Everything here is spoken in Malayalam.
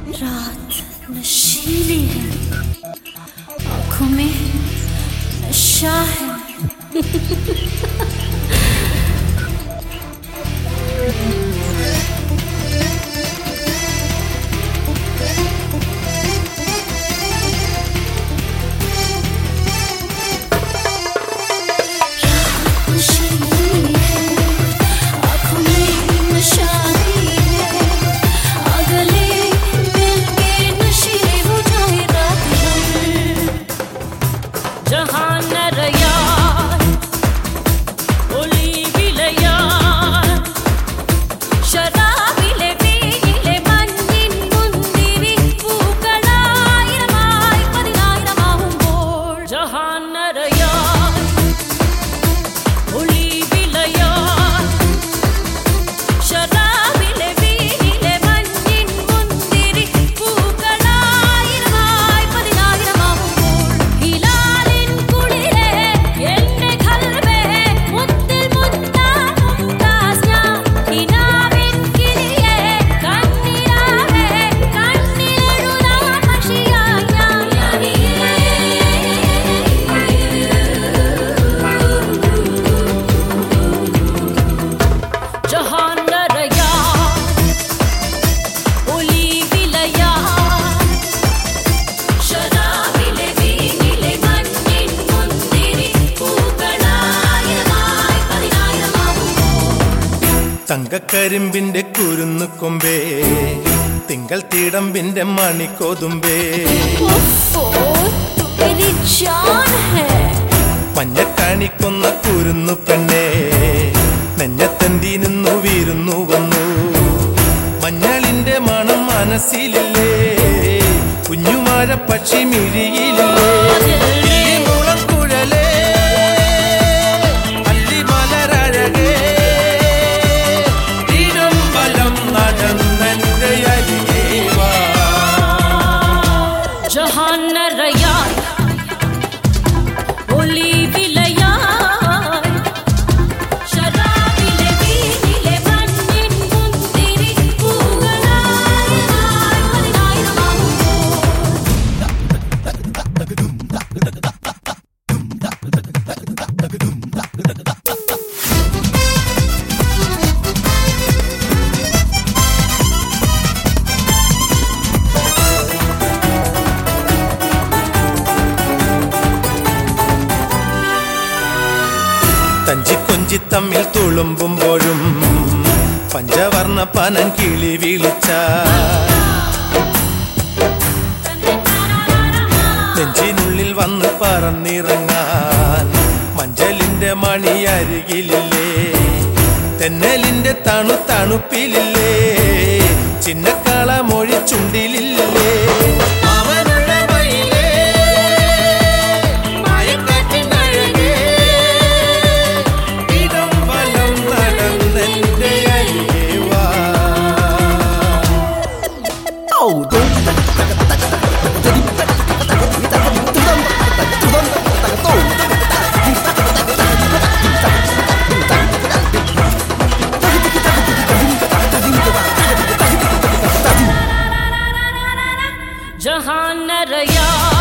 रात नशीली है आंखों में नशा है रात नशीली है आंखों में नशा है अगले दिल के नशे हो जाए रात भर जहां न रया ഒളിവിലയാൽ ശരാബിലെ വീണിലെ മഞ്ഞിൻ മുന്തിരി പൂക്കളായിരമായി പതിനായിരമാവുമ്പോൾ ജഹാനരയാൽ ഒളിവിലയാൽ ശരാബിലെ വീണിലെ മഞ്ഞിൻ മുന്തിരി പൂക്കളായിരമായി പതിനായിരമാവുമ്പോൾ ഹിലാലിൻ കുളിരേ എന്റെ ഖൽബേ മുത്തിൽ മുത്താൻ മുംതാസ് ഞാൻ കിനാവിൻ കിളിയേ കണ്ണിലാവേ കണ്ണിലെഴുതാൻ മഷിയായി ഞാൻ ജഹാനരയാ ഒലിവിലയാ ശരാബിലെ വീണിലെ മഞ്ഞിൻ മുന്തിരി പൂക്കളായിരമായി പതിനായിരമാവുമ്പോൾ തങ്കക്കരിമ്പിന്റെ കുരുന്നു കൊമ്പേ തിങ്കൾ തീടമ്പിന്റെ മണിക്കോതുമ്പേ ओफो तू मेरी जान है മഞ്ഞക്കാണിക്കൊന്ന കുരുന്നു പെണ്ണേ നെഞ്ഞത്തന്തി നിന്നു വീരുന്നു വന്നു മഞ്ഞളിന്റെ മണം മനസ്സിലില്ലേ കുഞ്ഞുമാഴ പക്ഷി മിഴിയിലില്ലേ ഈ മുളക്കുഴലേ അല്ലിമലരഴകേ ഇടംബലം നടന്നെന്റെ അരികേ വാ ജഹാനരയാൽ ഒലിവിലയാൽ ശരാബിലെ വീണിലെ മഞ്ഞിൻ മുന്തിരി പൂക്കളായിരമായി പതിനായിരമാവുമ്പോൾ തഞ്ചി കൊഞ്ചി തമ്മിൽ തുളുമ്പുമ്പോഴും പഞ്ചവർണ്ണ പനൻ കിളി വിളിച്ച നെഞ്ചിനുള്ളിൽ വന്ന് പറന്നിറങ്ങാൻ മഞ്ചലിന്റെ മണി അരികിലില്ലേ തെന്നലിന്റെ തണു തണുപ്പിലില്ലേ ചിന്നക്കാള മൊഴി ചുണ്ടിലില്ലേ അവനുള്ള മയിലേ മയക്കാറ്റിനഴകേ ഇടം വലം നടന്നെന്റെ അരികെ വാ जहां न रया